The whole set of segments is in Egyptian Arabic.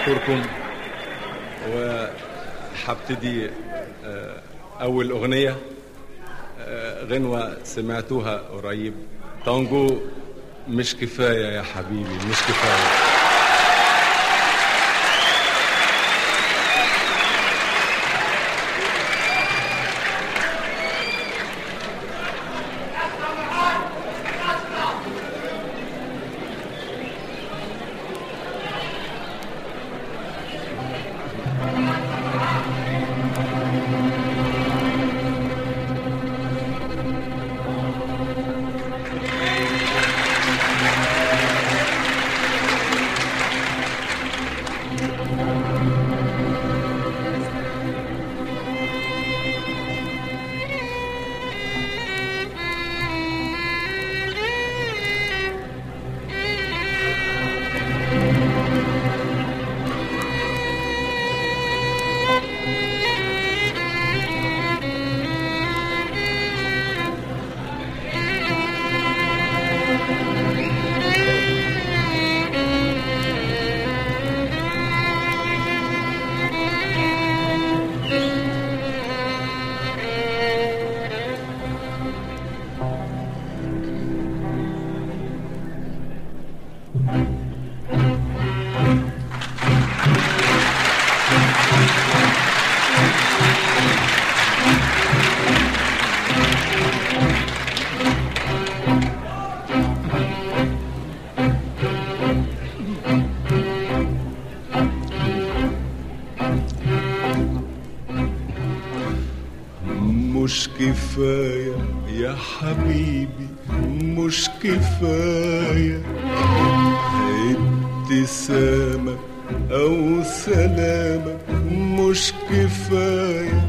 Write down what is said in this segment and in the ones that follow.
بشكركم وحبتدي آه، أول أغنية آه، غنوة سمعتوها قريب تانجو مش كفاية يا حبيبي مش كفاية مش كفاية يا حبيبي مش كفاية ابتسامة أو سلامة مش كفاية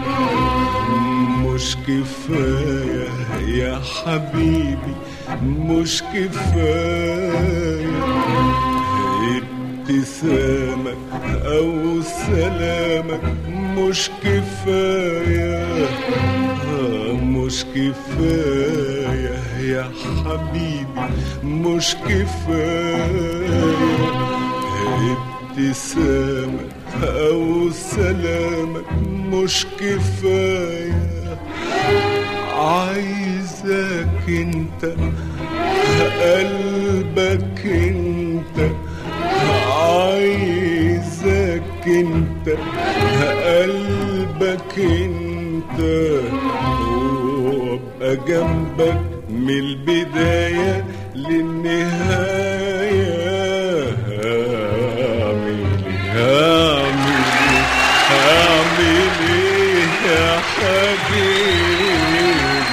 مش كفاية يا حبيبي مش كفاية ابتسامة أو سلامة مش كفاية آه، مش كفاية يا حبيبي مش كفاية ابتسامة أو سلامة مش كفاية عايزك انت قلبك انت عايزك انت قلبك انت وابقى جنبك من البداية للنهاية اعمل ايه اعمل ايه اعمل ايه يا حبيبي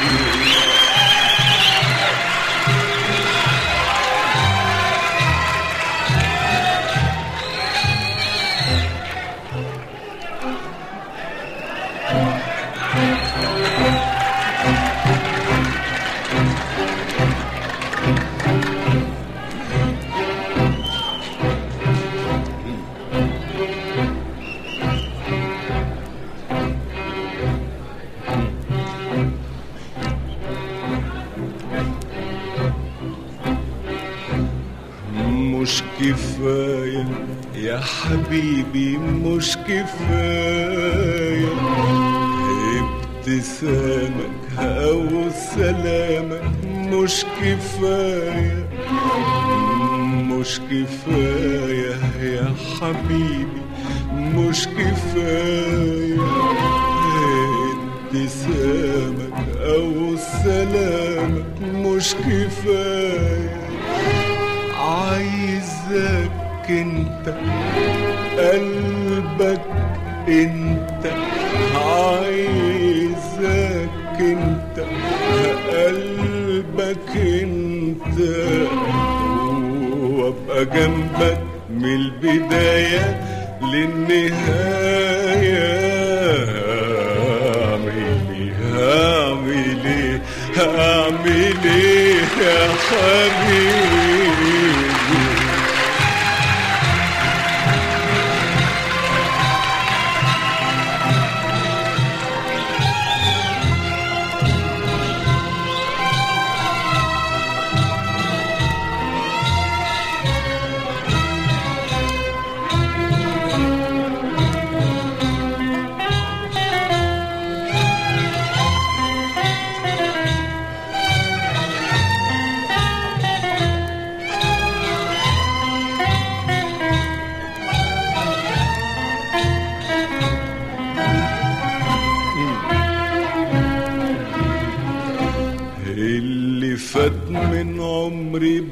مش كفاية يا حبيبي مش كفاية ابتسامك أو سلامك مش كفاية مش كفاية يا حبيبي مش كفاية ابتسامك أو سلامك مش كفاية عايزك انت قلبك انت عايزك انت قلبك انت وابقى جنبك من البداية للنهاية اعمل ايه اعمل ايه اعمل ايه يا حبيبي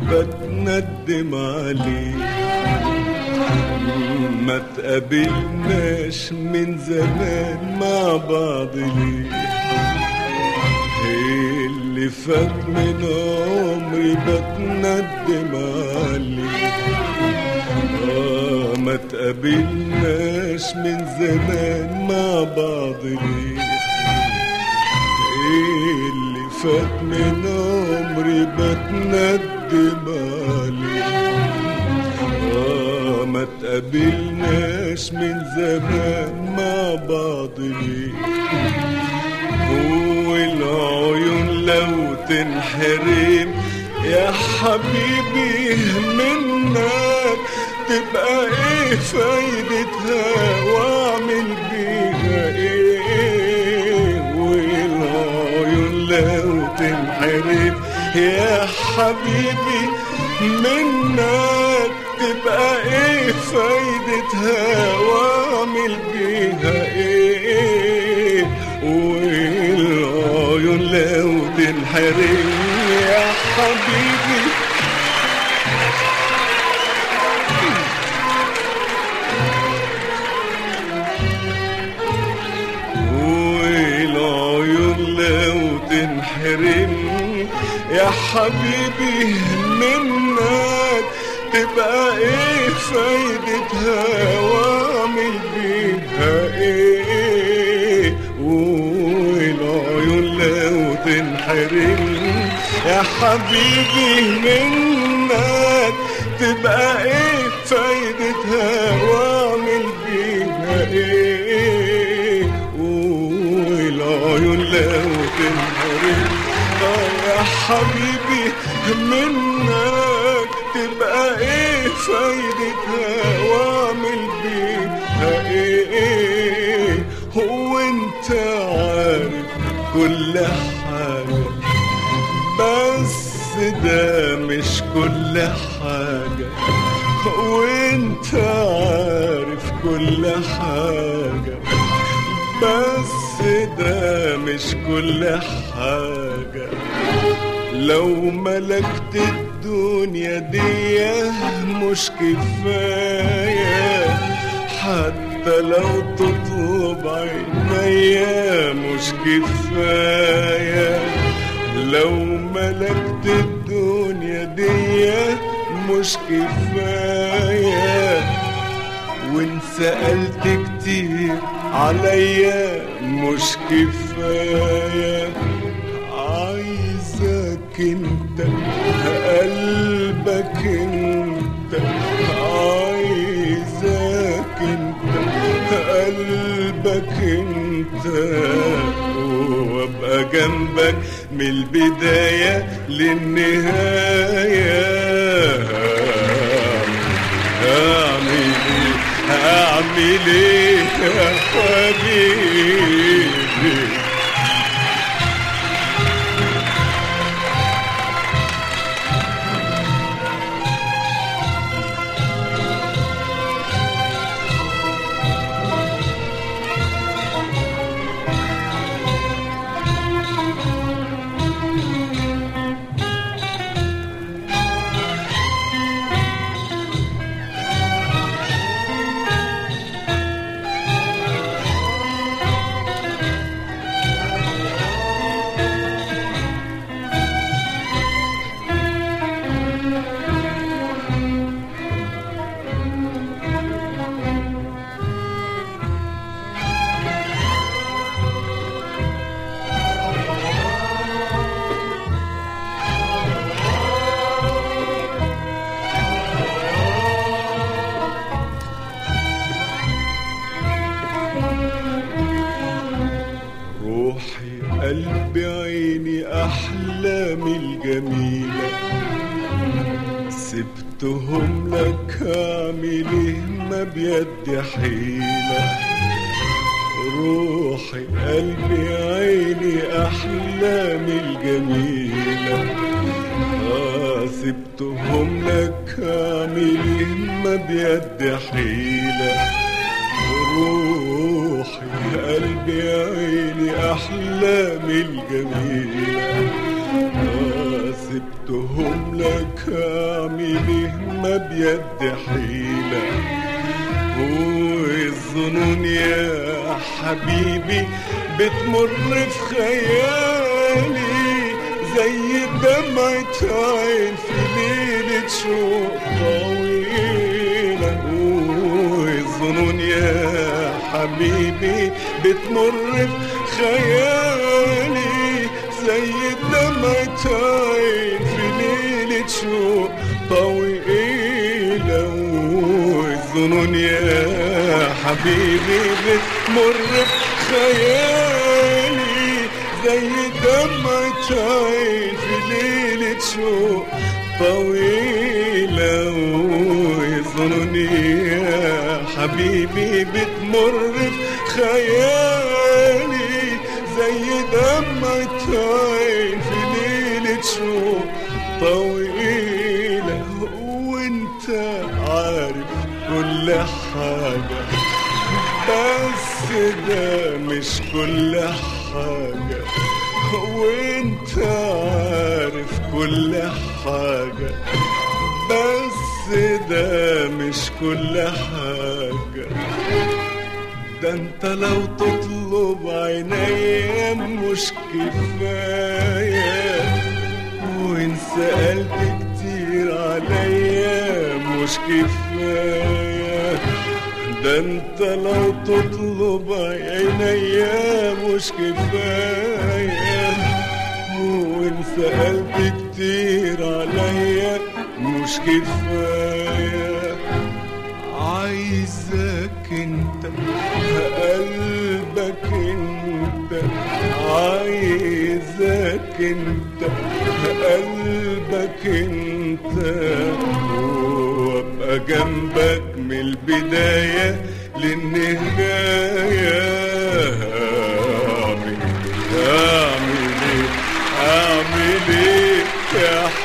بتندم عليه ما تقابلناش من زمان مع بعض ليه اللي فات من عمري بتندم عليه آه ما تقابلناش من زمان مع بعض ليه اللي فات من عمري بتندم عليه آه ما تقابلناش من زمان مع بعض ليه والعيون لو تنحرم يا حبيبي منك تبقى ايه فايدتها واعمل بيها ايه والعيون لو تنحرم يا حبيبي منك تبقى ايه فايدتها واعمل بيها ايه والعيون لو تنحرم يا حبيبي والعيون لو تنحرم يا حبيبي منك تبقى ايه فايدتها واعمل بيها ايه والعيون لو تنحرم يا حبيبي منك تبقى ايه فايدتها واعمل بيها ايه والعيون لو تنحرم آه يا حبيبي منك تبقى ايه فايدتها واعمل بيها ايه هو انت عارف كل حاجة بس ده مش كل حاجة وانت عارف كل حاجة بس ده مش كل حاجة لو ملكت الدنيا دي مش كفاية حتى لو تطلب عينيا مش كفاية لو ملكت الدنيا دي مش كفاية وان سألت كتير عليا مش كفاية عايزك انت قلبك انت عايزك انت قلبك انت وابقى جنبك من البداية للنهاية اعمل ايه اعمل ايه يا حبيبي روحي قلبي عيني أحلامي الجميلة سبتهم لك أعمل إيه ما بيدي حيلة روحي قلبي عيني أحلامي الجميلة آه سبتهم لك أعمل إيه ما بيدي حيلة روحي قلبي عيني أحلامي الجميلة آه سبتهم لك اعمل ايه ما بيد حيلة والظنون يا حبيبي بتمر في خيالي زي دمعة عين في ليلة شوق طويلة والظنون يا حبيبي بتمر في خيالي زي دمعة عين في ليلة شوق طويلة والظنون يا حبيبي بتمر في خيالي زي دمعة عين في ليلة شوق طويلة ويظنون يا حبيبي بتمر في خيالي زي دمعة عين في ليلة شوق طويلة وانت عارف كل حاجة بس ده مش كل حاجة وانت عارف كل حاجة بس ده مش كل حاجة ده انت لو تطلب عينيا مش كفاية وان سألت كتير عليا مش كفاية ده انت لو تطلب عينيا مش كفاية وان سألت كتير عليا مش كفاية عايزك انت قلبك انت عايزك انت قلبك انت وابقى جنبك من البداية للنهاية اعمل اعمل ايه اعمل ايه يا